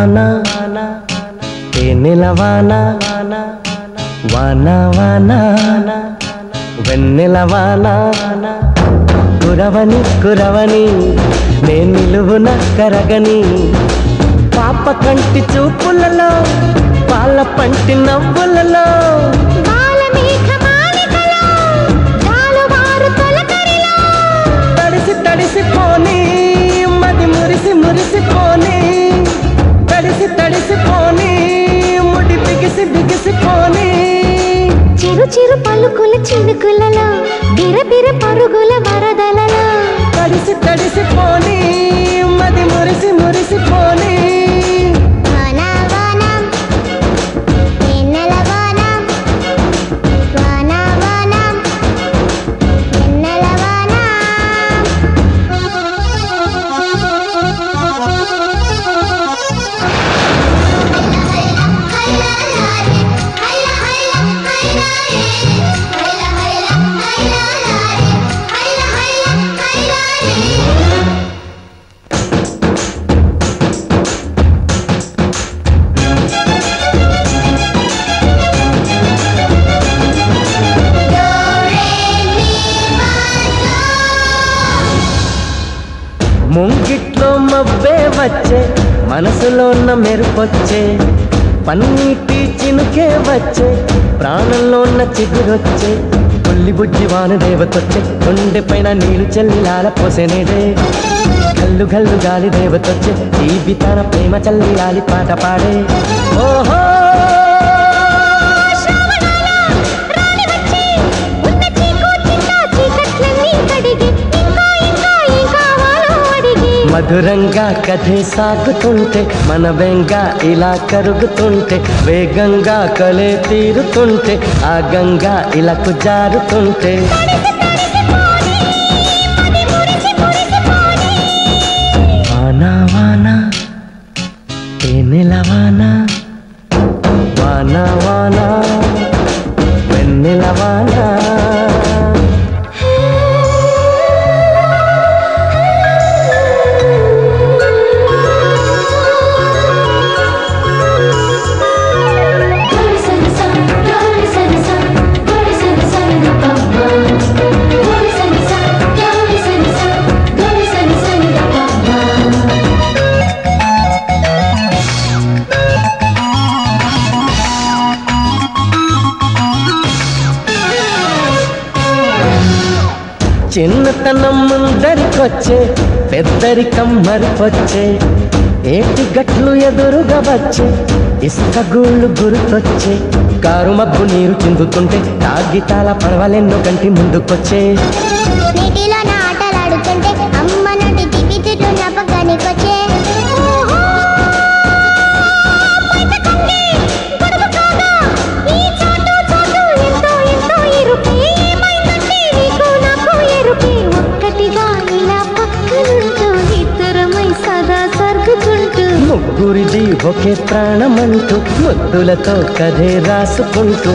వాన తేనెల వాన వాన వాన వెన్నెల వాన కురవని కురవని నే నిలువున కరగని పాప కంటి చూపులలో పాల పంటి నవ్వులలో బాలమేఘమాలికలో, జాలువారు తొలకరిలో, తడిసి తడిసి పోని మది మురిసి మురిసి పోని తడిసి తడిసి పోని ముడి బిగిసి బిగిసి పోని చిరు చిరు పలుకుల చినుకులలో బిరబిర పరుగుల వరదలలో తడిసి తడిసి పోని మది మురిసి మురిసి పోని వాన వాన వెన్నెల వాన వాన వాన వెన్నెల వాన ముంగిట్లో మబ్బే వచ్చే మనసులో ఉన్న మెరుపొచ్చే పన్నీటి చినుకే వచ్చే ప్రాణంలో ఉన్న చిగురొచ్చే పుల్లి బుజ్జి వాన దేవతొచ్చే గుండె పైన నీళ్లు చల్లి లాల పోసేనేదే గల్లు గల్లు గాలి దేవతొచ్చే ఈ తన ప్రేమ చల్లి లాలి పాట పాడే ఓహో ఉన్న చీకు చిన్న చీకట్లన్నీ కడిగి ఇంకా ఇంకా ఏం కావాలో అడిగి మధురంగా కథే సాగుతుంటే మన వెంగ ఇలా కరుగుతుంటే వేగంగా కలే తీరుతుంటే ఆ గంగా ఇలా జారుతుంటే వాన వాన తేనెల వాన వాన వాన వెన్నెల వాన చిన్నతనం ముందరికొచ్చే పెద్దరికం మరిపొచ్చే ఏటి గట్లు ఎదురుగా వచ్చే ఇసుక గూళ్ళు గుర్తొచ్చే కారు మబ్బు నీరు చిందుతుంటే తాగితాల పడవలెన్నో కంటి ముందుకొచ్చే నీటిలో నా ఆటలాడుతుంటే అమ్మ నటి తిప్పి తిట్టు జ్ఞాపకానికొచ్చే ఒక్కటిగా ఇలా పక్కనుంటూ ఇద్దరమై సదా సర్గుతుంటూ ముగ్గురిది ఒకే ప్రాణమంటూ ముద్దులతో కథే రాసుకుంటూ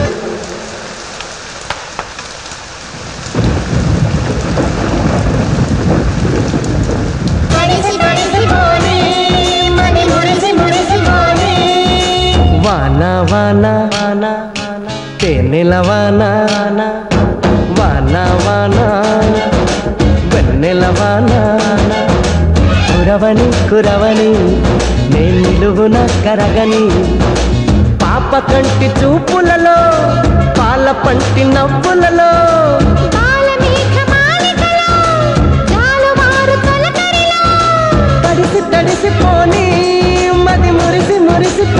తడిసి తడిసి పోనీ, మది మురిసి మురిసి పోనీ. వాన వాన వాన తేనెల వాన వాన వాన వెన్నెల వాన కురవని కురవని నే నిలువున కరగని పాప కంటి చూపులలో పాల పంటి నవ్వులలో బాలమేఘమాలికలో, జాలువారు తొలకరిలో, తడిసి తడిసి పోని మది మురిసి మురిసి